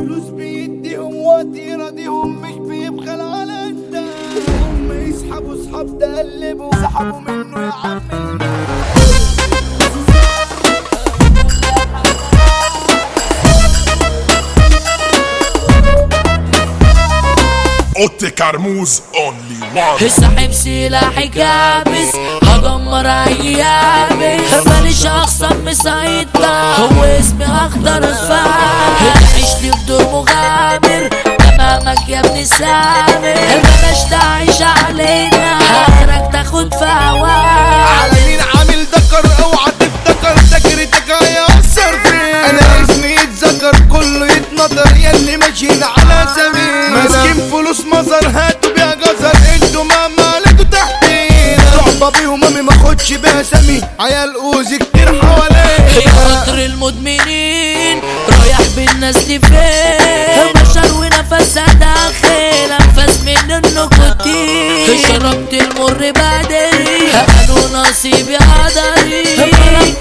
فلوس بيديهم وقت يراضيهم مش بيبخل على انت هم يسحبوا صحاب تقلبوا سحبوا منه يا عم اوتي كرموز اونلي وان ساحب سلاحي كابس هدمر ايامي ماليش اخصم مسيطر هو اسمي اخضر اصفار تعيش لي في دور مغامر تمامك يا ابن سامر بلاش تعيش علينا اخرك تاخد في هواك على مين عامل ذكر اوعى تفتكر ذاكرتك هيأثر فيك انا اسمي يتذكر كله يتنطر ياللي ماشيين على سبيل ماسكين فلوس مزر هاتوا بيها جزر انتوا ما مالكوا تحتين صحبة بيهم امي ما خدش بيها سمي عيال اوزي كتير يا حواليا خاطر المدمنين رايح بالناس لفين بشر ونفسها داخل انفاس من النكوتين شربت المر بدري قالوا نصيبي قدري طلبت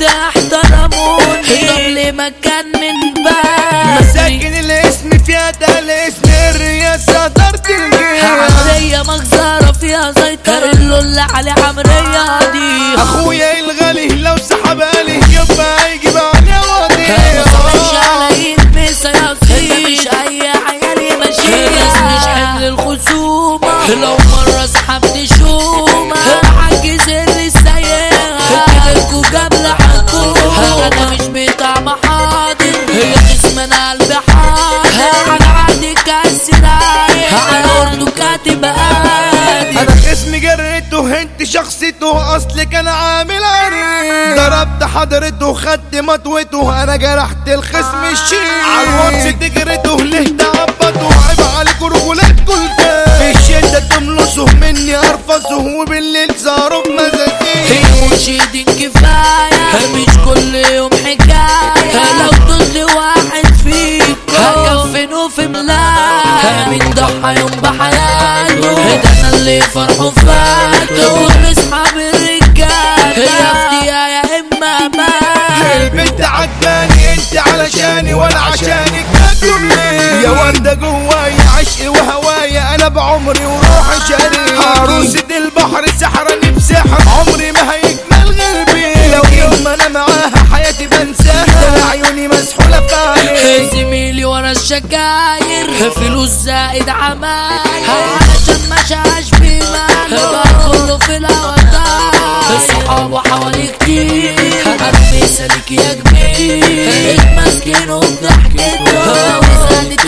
احترموني طب ليه مكان من بدري مساكن الاسم فيها ده الاسم الرئاسة دارت الجيش عمرية مجزرة فيها زيطر اللي على عمرية دي اخويا الغالي لو سحب عليه يبقى هيجيب عليه وضيع مش على يلبس يا سيد مش اي عيالي ماشية بس مش حمل الخصومة لو مرة سحبت شومة عجز اللي السيارة كبركوا قبل حكومة انا مش بتاع محاضر هي قسم انا قلبي حاضر على عادي كاس رايح على ارضه كاتب قادر انا خصمي جريته انت شخصيته اصلي كان عامل عريض ضربت حضرته خدت مطوته انا جرحت الخصم الشيء على الواتس تجرته ليه تعبطه عيب عليكوا رجولاتكوا في الشدة تملصه مني ارفصه وبالليل صاروا بمزاجي هي مرشدين كفاية مش كل يوم حكاية لو ضل واحد فيك هكفنه في ملاية من ضحى يوم بحياته ده انا اللي فرحه فاته كل اصحاب الرجال يا افتيا يا اما مات البنت عجباني انت علشاني ولا عشانك تاكلوا ليه يا وردة جوايا عشقي وهوايا انا بعمري وروحي شريك عروسة البحر سحراني بسحر عمري ما هيكمل غير لو يوم انا معاها حياتي بنساها ده أنا عيوني مسحولة في عيني زميلي ورا الشكاير فلوس زائد عماير علشان ما شاش بماله بقى كله في الاوتار صحابه حوالي كتير قلبي سالك يا كبير مسكين وبضحكته وزادت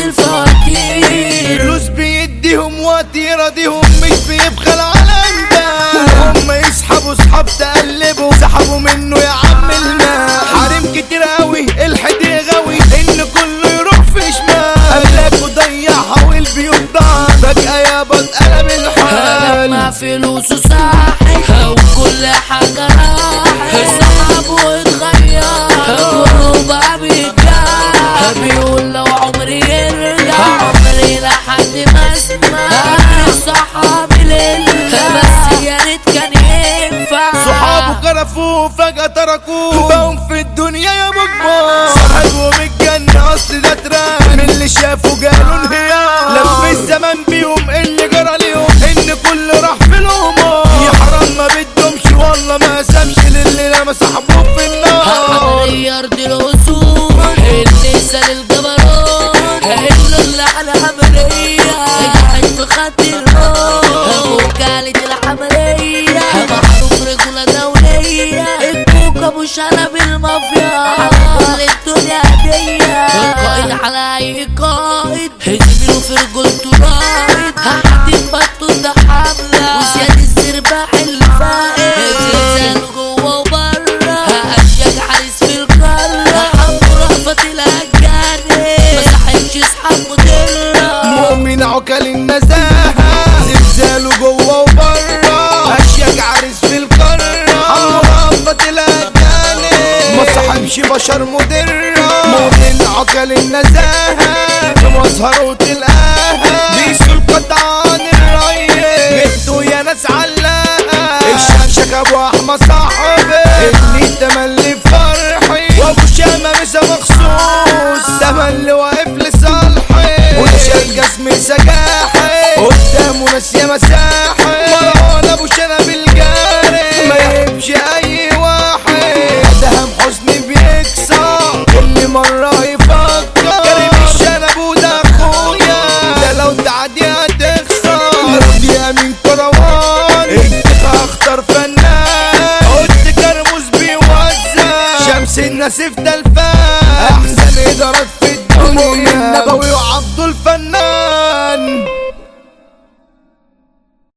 الفواتير فلوس بيديهم وقت يراضيهم مش بيبخل على انت هم يسحبوا صحاب تقلبوا سحبوا منه يا عم الماء حريم كتير قوي الحدي غاوي ان كله يروح في شمال املاك وضيعها والبيوت ضاعت فجأة يابا اتقلب لما الحال فلوسه ساحت وكل حاجة راحت صحابه اتغير كله بقى بيتجاه بيقول لو عمري يرجع عمري لحد ما اسمع اجري صحابي لله بس يا ريت كان ينفع صحابه كرفوه فجأة تركوه بقوا في الدنيا يا مجموع صاحبهم الجنة أصل ده تران من اللي شافوا قالوا انهيار لف الزمن بيهم اللي جرى ليهم إن كل راح في الهموم يا حرام ما بدهمش والله ما سامش للي لما صاحبهم في النار غير دي الأصول اللي سال الجبروت اللي اللي على عمرية قاعد في خط الموت وكالة العملية معروف رجولة دولية الكوكب ابو شرب المافيا كل الدنيا هدية القائد على اي قائد زميله في رجولته رايد هحدد بطه ده حملة وزياد السرباح الفائد زلزال جوه وبره اشياء حارس في القارة حمو رأفت الاجانب ما صاحبش اصحاب مدرة مؤمن عكل النزاهة زلزاله جوه وبره أشيك عريس في القارة عرفت الأجانب ما صاحبش بشر مدرة مؤمن عكل النزاهة في مظهره تلقاها بيسوا القطع عن الريس جبتوا يا ناس علاقة الشمشك أبو أحمد صاحبي ابني تملي فرحي وأبو شامة مسا مخصوص تملي واقف لصالحي سجاحي قدامه ناس يا مساحي مروان ابو شنب الجاري ما يهبش اي واحد دهم حسني بيكسر كل مرة يفكر كريم الشنب وده اخويا ده لو تعدي هتخسر دي امين كروان انت اختار فنان قلت كرموز بيوزع شمس الناس في تلفان احسن ادارات في الدنيا مؤمن نبوي وعبد الفنان